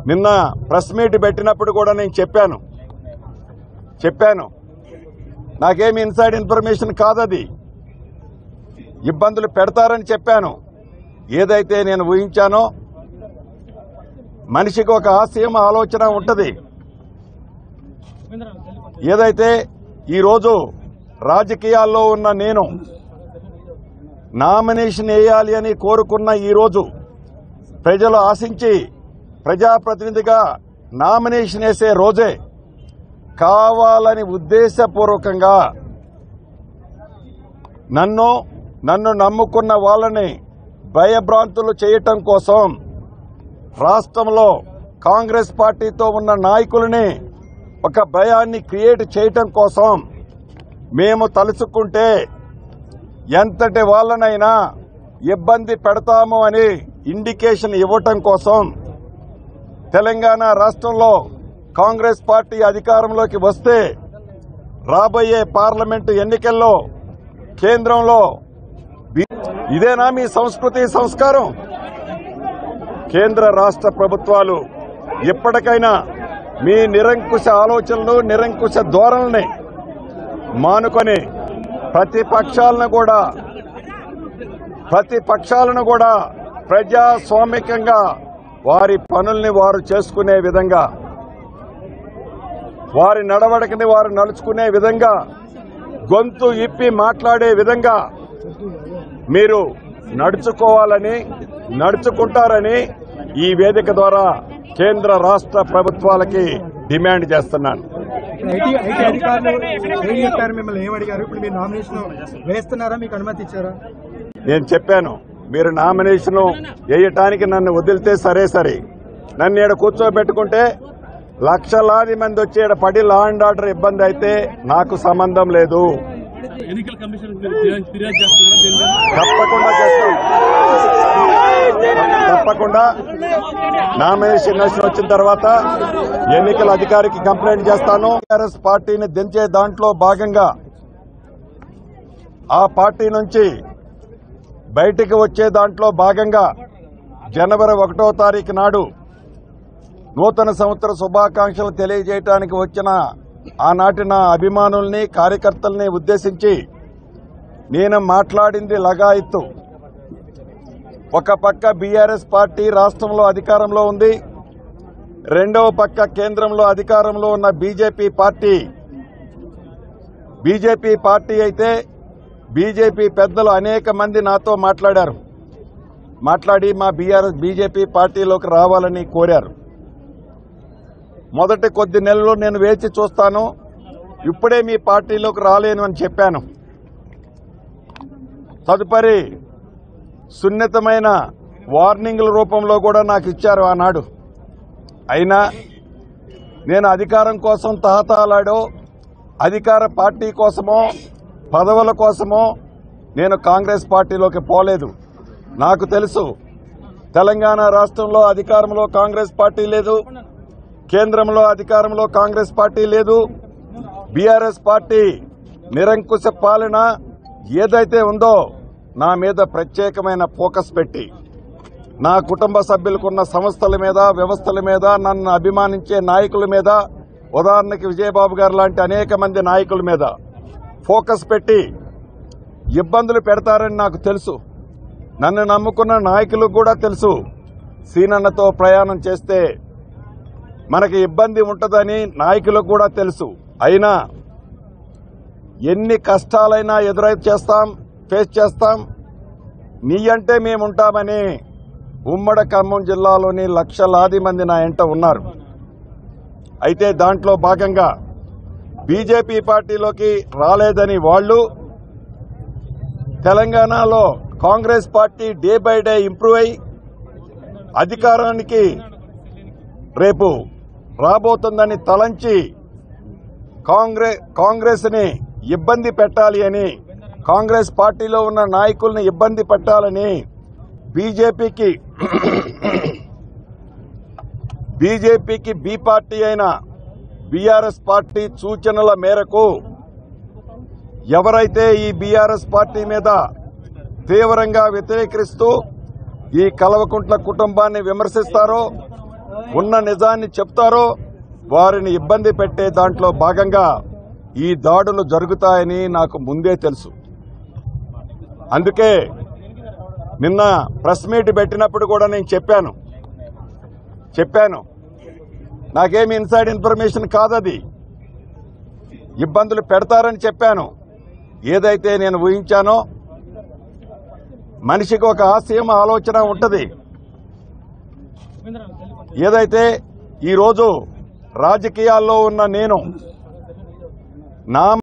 నిన్న press meet పెట్టినప్పుడు కూడా నేను చెప్పాను చెప్పాను నాకేమి ఇన్సైడ్ ఇన్ఫర్మేషన్ కాదది ఇబ్బందులు పెడతారని చెప్పాను ఏదైతే నేను ఊహించానో మనిషికి ఒక ఆశయం ఆలోచన ఉంటుంది ఏదైతే ఈరోజు రాజకీయాల్లో ఉన్న నేను నామినేషన్ వేయాలి అని కోరుకున్న ఈరోజు ప్రజలు ఆశించి ప్రజాప్రతినిధిగా నామినేషన్ వేసే రోజే కావాలని ఉద్దేశపూర్వకంగా నన్ను నన్ను నమ్ముకున్న వాళ్ళని భయభ్రాంతులు చేయటం కోసం రాష్ట్రంలో కాంగ్రెస్ పార్టీతో ఉన్న నాయకులని ఒక భయాన్ని క్రియేట్ చేయటం కోసం మేము తలుచుకుంటే ఎంతటి వాళ్ళనైనా ఇబ్బంది పెడతాము అని ఇండికేషన్ ఇవ్వటం కోసం తెలంగాణ రాష్ట్రంలో కాంగ్రెస్ పార్టీ అధికారంలోకి వస్తే రాబోయే పార్లమెంటు ఎన్నికల్లో కేంద్రంలో బి- ఇదేనా మీ సంస్కృతి సంస్కారం కేంద్ర రాష్ట్ర ప్రభుత్వాలు ఇప్పటికైనా మీ నిరంకుశ ఆలోచనలు నిరంకుశ ధోరణిని మానుకొని ప్రతిపక్షాలను కూడా ప్రతిపక్షాలను కూడా ప్రజాస్వామికంగా వారి పనుల్ని వారు చేసుకునే విధంగా వారి నడవడికని వారు నడుచుకునే విధంగా గొంతు ఇప్పి మాట్లాడే విధంగా మీరు నడుచుకోవాలని నడుచుకుంటారని ఈ వేదిక ద్వారా కేంద్ర రాష్ట్ర ప్రభుత్వాలకి డిమాండ్ చేస్తున్నాను ఐటీ ఐటీ అధికారులు ఏం చెప్పారు మిమ్మల్ని ఏం అడిగారు ఇప్పుడు మీరు నామినేషన్ వేస్తున్నారా మీకు అనుమతి ఇచ్చారా నేను చెప్పాను మీరు నామినేషన్ వేయటానికి నన్ను వదిలితే సరే సరే నన్ను ఈడ కూర్చోబెట్టుకుంటే లక్షలాది మంది వచ్చి ఈడ పడి లా అండ్ ఆర్డర్ ఇబ్బంది అయితే నాకు సంబంధం లేదు ఎన్నికల కమిషన్ మీరు ఫిర్యాదు ఫిర్యాదు చేస్తున్నారా దీని మీద తప్పకుండా చేస్తాం తప్పకుండా నామినేషన్ నేషన్ వచ్చిన తర్వాత ఎన్నికల అధికారికి కంప్లైంట్ చేస్తాను టీఆర్ఎస్ పార్టీని దించే దాంట్లో భాగంగా ఆ పార్టీ నుంచి బయటికి వచ్చే దాంట్లో భాగంగా జనవరి ఒకటో తారీఖు నాడు నూతన సంవత్సర శుభాకాంక్షలు తెలియజేయడానికి వచ్చిన ఆనాటి నా అభిమానుల్ని కార్యకర్తల్ని ఉద్దేశించి నేను మాట్లాడింది లగాయిత్తు ఒక పక్క బీఆర్ఎస్ పార్టీ రాష్ట్రంలో అధికారంలో ఉంది రెండవ పక్క కేంద్రంలో అధికారంలో ఉన్న బీజేపీ పార్టీ బీజేపీ పార్టీ అయితే బీజేపీ పెద్దలు అనేక మంది నాతో మాట్లాడారు మాట్లాడి మా బీఆర్ఎస్ బీజేపీ పార్టీలోకి రావాలని కోరారు మొదటి కొద్ది నెలలు నేను వేచి చూస్తాను ఇప్పుడే మీ పార్టీలోకి రాలేను అని చెప్పాను తదుపరి సున్నితమైన వార్నింగ్ల రూపంలో కూడా నాకు ఇచ్చారు ఆనాడు అయినా నేను అధికారం కోసం తహతహలాడో అధికార పార్టీ కోసమో పదవుల కోసమో నేను కాంగ్రెస్ పార్టీలోకి పోలేదు నాకు తెలుసు తెలంగాణ రాష్ట్రంలో అధికారంలో కాంగ్రెస్ పార్టీ లేదు కేంద్రంలో అధికారంలో కాంగ్రెస్ పార్టీ లేదు బీఆర్ఎస్ పార్టీ నిరంకుశ పాలన ఏదైతే ఉందో నా మీద ప్రత్యేకమైన ఫోకస్ పెట్టి నా కుటుంబ సభ్యులకున్న సంస్థల మీద వ్యవస్థల మీద నన్ను అభిమానించే నాయకుల మీద ఉదాహరణకి విజయబాబు గారు లాంటి అనేక మంది నాయకుల మీద ఫోకస్ పెట్టి ఇబ్బందులు పెడతారని నాకు తెలుసు నన్ను నమ్ముకున్న నాయకులకు కూడా తెలుసు సీనన్నతో ప్రయాణం చేస్తే మనకి ఇబ్బంది ఉంటుందని నాయకులకు కూడా తెలుసు అయినా ఎన్ని కష్టాలైనా ఎదురై చేస్తాం ఫేస్ చేస్తాం నీ అంటే మేముంటామని ఉమ్మడి ఖమ్మం జిల్లాలోని లక్షలాది మంది నా ఎంట ఉన్నారు అయితే దాంట్లో భాగంగా బీజేపీ పార్టీలోకి రాలేదని వాళ్ళు తెలంగాణలో Congress party day by day improve అయి అధికారానికి రేపు రాబోతుందని తలంచి కాంగ్రెస్ కాంగ్రెస్ ని ఇబ్బంది పెట్టాలి అని కాంగ్రెస్ పార్టీలో ఉన్న నాయకుల్ని ఇబ్బంది పెట్టాలని బీజేపీకి బీజేపీకి బి పార్టీ అయిన బీఆర్ఎస్ పార్టీ సూచనల మేరకు ఎవరైతే ఈ బీఆర్ఎస్ పార్టీ మీద తీవ్రంగా వ్యతిరేకిస్తూ ఈ కల్వకుంట్ల కుటుంబాన్ని విమర్శిస్తారో ఉన్న నిజాన్ని చెప్తారో వారిని ఇబ్బంది పెట్టే దాంట్లో భాగంగా ఈ దాడులు జరుగుతాయని నాకు ముందే తెలుసు అందుకే నిన్న ప్రెస్ మీట్ పెట్టినప్పుడు కూడా నేను చెప్పాను చెప్పాను నాకేమి ఇన్సైడ్ ఇన్ఫర్మేషన్ కాదది ఇబ్బందులు పెడతారని చెప్పాను ఏదైతే నేను ఊహించానో మనిషికి ఒక ఆశయం ఆలోచన ఉంటుంది ఏదైతే ఈరోజు రాజకీయాల్లో ఉన్న నేను నా